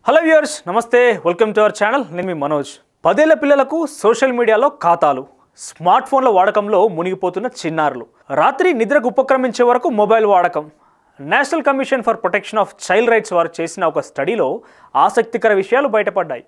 hello viewers నమస్తే welcome to our channel నేను మీ మనోజ్ పదేళ్ల పిల్లలకు సోషల్ మీడియాలో ఖాతాలు స్మార్ట్ ఫోన్ల వాడకంలో మునిగిపోతున్న చిన్నారులు రాత్రి నిద్రకు ఉపక్రమించే వరకు మొబైల్ వాడకం national commission for protection of child rights వారు చేసిన ఒక స్టడీలో ఆసక్తికర విషయాలు బయటపడ్డాయి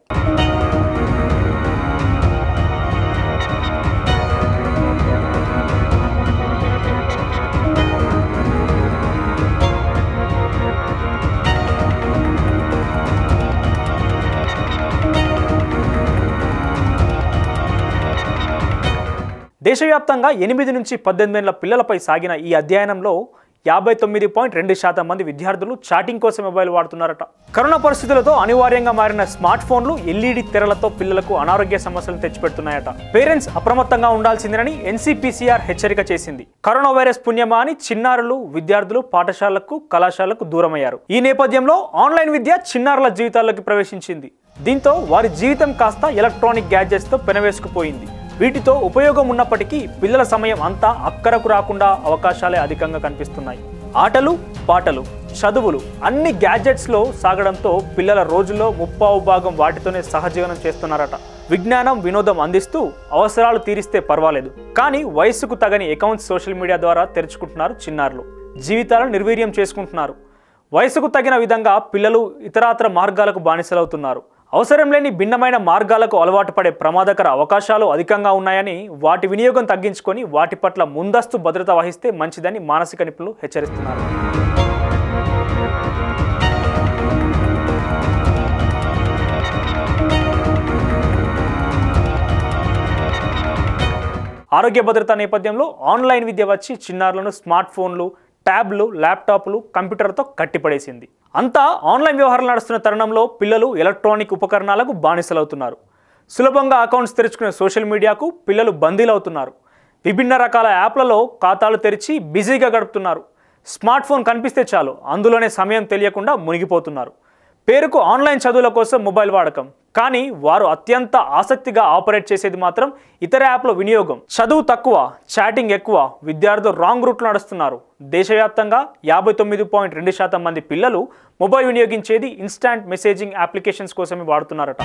దేశవ్యాప్తంగా ఎనిమిది నుంచి పద్దెనిమిది ఏళ్ల పిల్లలపై సాగిన ఈ అధ్యయనంలో యాభై తొమ్మిది పాయింట్ రెండు శాతం మంది విద్యార్థులు చాటింగ్ కోసం మొబైల్ వాడుతున్నారట కరోనా పరిస్థితులతో అనివార్యంగా మారిన స్మార్ట్ ఫోన్లు ఎల్ఈడి తెరలతో పిల్లలకు అనారోగ్య సమస్యలను తెచ్చిపెడుతున్నాయట పేరెంట్స్ అప్రమత్తంగా ఉండాల్సిందేనని ఎన్సీపీసీఆర్ హెచ్చరిక చేసింది కరోనా వైరస్ పుణ్యమా అని చిన్నారులు విద్యార్థులు పాఠశాలలకు కళాశాలకు దూరమయ్యారు ఈ నేపథ్యంలో ఆన్లైన్ విద్య చిన్నారుల జీవితాల్లోకి ప్రవేశించింది దీంతో వారి జీవితం కాస్త ఎలక్ట్రానిక్ గ్యాడ్జెట్స్తో పెనవేసుకుపోయింది వీటితో ఉపయోగం ఉన్నప్పటికీ పిల్లల సమయం అంతా అక్కరకు రాకుండా అవకాశాలే అధికంగా కనిపిస్తున్నాయి ఆటలు పాటలు చదువులు అన్ని గ్యాడ్జెట్స్లో సాగడంతో పిల్లల రోజుల్లో ముప్పావు భాగం వాటితోనే సహజీవనం చేస్తున్నారట విజ్ఞానం వినోదం అందిస్తూ అవసరాలు తీరిస్తే పర్వాలేదు కానీ వయసుకు తగని అకౌంట్స్ సోషల్ మీడియా ద్వారా తెరుచుకుంటున్నారు చిన్నారులు జీవితాలను నిర్వీర్యం చేసుకుంటున్నారు వయసుకు తగిన విధంగా పిల్లలు ఇతరాతర మార్గాలకు బానిసలవుతున్నారు అవసరం లేని భిన్నమైన మార్గాలకు అలవాటు పడే ప్రమాదకర అవకాశాలు అధికంగా ఉన్నాయని వాటి వినియోగం తగ్గించుకొని వాటి పట్ల ముందస్తు భద్రత వహిస్తే మంచిదని మానసిక నిపుణులు హెచ్చరిస్తున్నారు ఆరోగ్య భద్రత నేపథ్యంలో ఆన్లైన్ విద్య వచ్చి చిన్నారులను స్మార్ట్ ఫోన్లు ట్యాబ్లు ల్యాప్టాప్లు కంప్యూటర్తో కట్టిపడేసింది అంతా ఆన్లైన్ వ్యవహారాలు నడుస్తున్న తరుణంలో పిల్లలు ఎలక్ట్రానిక్ ఉపకరణాలకు బానిసలవుతున్నారు సులభంగా అకౌంట్స్ తెరుచుకునే సోషల్ మీడియాకు పిల్లలు బందీలవుతున్నారు విభిన్న రకాల యాప్లలో ఖాతాలు తెరిచి బిజీగా గడుపుతున్నారు స్మార్ట్ ఫోన్ కనిపిస్తే చాలు అందులోనే సమయం తెలియకుండా మునిగిపోతున్నారు పేరుకు ఆన్లైన్ చదువుల కోసం మొబైల్ వాడకం కానీ వారు అత్యంత ఆసక్తిగా ఆపరేట్ చేసేది మాత్రం ఇతర యాప్ల వినియోగం చదువు తక్కువ చాటింగ్ ఎక్కువ విద్యార్థులు రాంగ్ రూట్లో నడుస్తున్నారు దేశవ్యాప్తంగా యాభై తొమ్మిది పాయింట్ రెండు శాతం మంది పిల్లలు మొబైల్ వినియోగించేది ఇన్స్టాంట్ మెసేజింగ్ అప్లికేషన్స్ కోసమే వాడుతున్నారట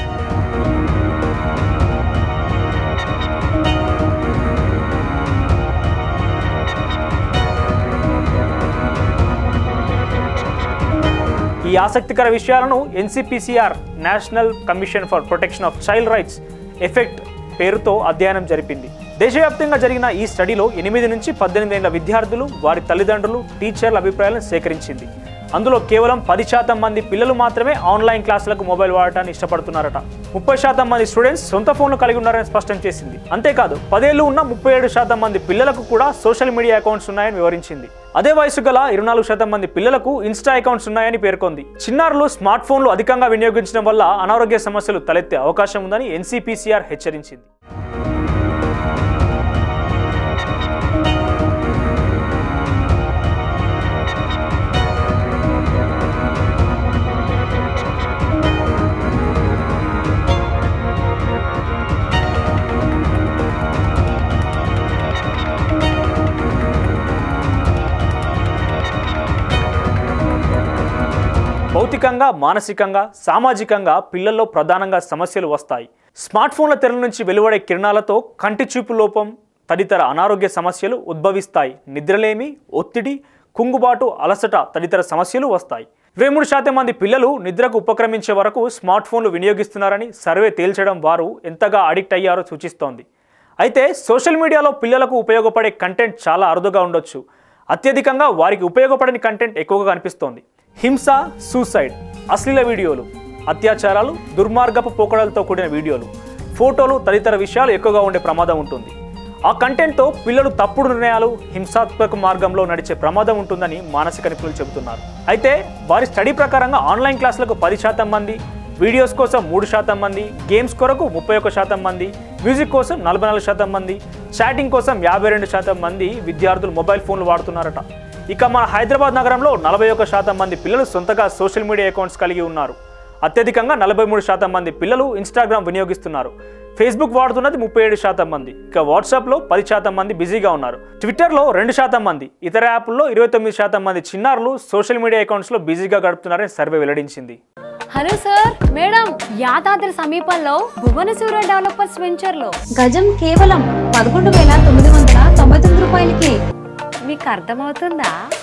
ఈ ఆసక్తికర విషయాలను NCPCR national commission for protection of child rights effect పేరుతో అధ్యయనం జరిపింది దేశవ్యాప్తంగా జరిగిన ఈ స్టడీలో ఎనిమిది నుంచి పద్దెనిమిది ఏళ్ల విద్యార్థులు వారి తల్లిదండ్రులు టీచర్ల అభిప్రాయాలను సేకరించింది అందులో కేవలం పది శాతం మంది పిల్లలు మాత్రమే ఆన్లైన్ క్లాసులకు మొబైల్ వాడటాన్ని ఇష్టపడుతున్నారట ముప్పై శాతం మంది స్టూడెంట్స్ సొంత ఫోన్లు కలిగి ఉన్నారని స్పష్టం చేసింది అంతేకాదు పదేళ్లు ఉన్న ముప్పై ఏడు శాతం మంది పిల్లలకు కూడా సోషల్ మీడియా అకౌంట్స్ ఉన్నాయని వివరించింది అదే వయసు గల ఇరవై నాలుగు శాతం మంది పిల్లలకు ఇన్స్టా అకౌంట్స్ ఉన్నాయని పేర్కొంది చిన్నారులు స్మార్ట్ ఫోన్లు అధికంగా వినియోగించడం వల్ల అనారోగ్య సమస్యలు తలెత్తే అవకాశం ఉందని ఎన్సీపీసీఆర్ హెచ్చరించింది భౌతికంగా మానసికంగా సామాజికంగా పిల్లల్లో ప్రధానంగా సమస్యలు వస్తాయి స్మార్ట్ ఫోన్ల తెరల నుంచి వెలువడే కిరణాలతో కంటి చూపు లోపం తదితర అనారోగ్య సమస్యలు ఉద్భవిస్తాయి నిద్రలేమి ఒత్తిడి కుంగుబాటు అలసట తదితర సమస్యలు వస్తాయి ఇరవై మూడు శాతం మంది పిల్లలు నిద్రకు ఉపక్రమించే వరకు స్మార్ట్ ఫోన్లు వినియోగిస్తున్నారని సర్వే తేల్చడం వారు ఎంతగా అడిక్ట్ అయ్యారో సూచిస్తోంది అయితే సోషల్ మీడియాలో పిల్లలకు ఉపయోగపడే కంటెంట్ చాలా అరుదుగా ఉండొచ్చు అత్యధికంగా వారికి ఉపయోగపడని కంటెంట్ ఎక్కువగా కనిపిస్తోంది హింస సూసైడ్ అశ్లీల వీడియోలు అత్యాచారాలు దుర్మార్గపు పోకడలతో కూడిన వీడియోలు ఫోటోలు తదితర విషయాలు ఎక్కువగా ఉండే ప్రమాదం ఉంటుంది ఆ కంటెంట్తో పిల్లలు తప్పుడు నిర్ణయాలు హింసాత్మక మార్గంలో నడిచే ప్రమాదం ఉంటుందని మానసిక నిపుణులు చెబుతున్నారు అయితే వారి స్టడీ ప్రకారంగా ఆన్లైన్ క్లాసులకు పది శాతం మంది వీడియోస్ కోసం మూడు శాతం మంది గేమ్స్ కొరకు ముప్పై ఒక్క శాతం మంది మ్యూజిక్ కోసం నలభై నాలుగు శాతం మంది చాటింగ్ కోసం యాభై రెండు శాతం మంది విద్యార్థులు మొబైల్ ఫోన్లు వాడుతున్నారట ఇక మన హైదరాబాద్ నగరంలో నలభై ఒక్క శాతం మంది పిల్లలు సొంతగా సోషల్ మీడియా అకౌంట్స్ కలిగి ఉన్నారు అత్యధికంగా నలభై మూడు శాతం మంది పిల్లలు ఇన్స్టాగ్రామ్ వినియోగిస్తున్నారు ఫేస్బుక్ వాడుతున్నది ముప్పై ఏడు శాతం మంది ఇక వాట్సాప్లో పది శాతం మంది బిజీగా ఉన్నారు ట్విట్టర్లో రెండు శాతం మంది ఇతర యాప్ల్లో ఇరవై తొమ్మిది శాతం మంది చిన్నారులు సోషల్ మీడియా అకౌంట్స్లో బిజీగా గడుపుతున్నారని సర్వే వెల్లడించింది హలో సార్ మేడం యాదాద్రి సమీపంలో భువనసూర డెవలపర్స్ వెంచర్ లో గజం కేవలం పదకొండు వేల తొమ్మిది వందల తొంభై తొమ్మిది రూపాయలకి మీకు అర్థమవుతుందా